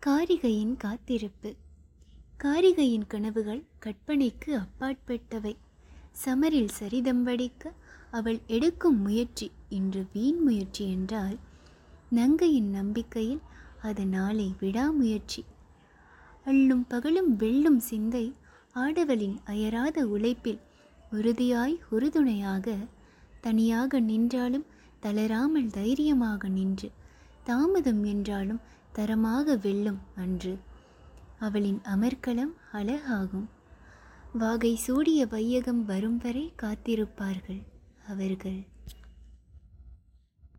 காரிகையின் காத்திருப்பு காரிகையின் கனவுகள் கற்பனைக்கு அப்பாற்பட்டவை சமரில் சரிதம் வடிக்க அவள் எடுக்கும் முயற்சி இன்று வீண் முயற்சி என்றால் நங்கையின் நம்பிக்கையில் அது நாளை விடாமுயற்சி அள்ளும் பகலும் வெல்லும் சிந்தை ஆடவளின் அயராத உழைப்பில் உறுதியாய் உறுதுணையாக தனியாக நின்றாலும் தளராமல் தைரியமாக நின்று தாமதம் என்றாலும் தரமாக வெல்லும் அன்று அவளின் அமர்க்களம் அழகாகும் வாகை சூடிய வையகம் வரும் வரை காத்திருப்பார்கள் அவர்கள்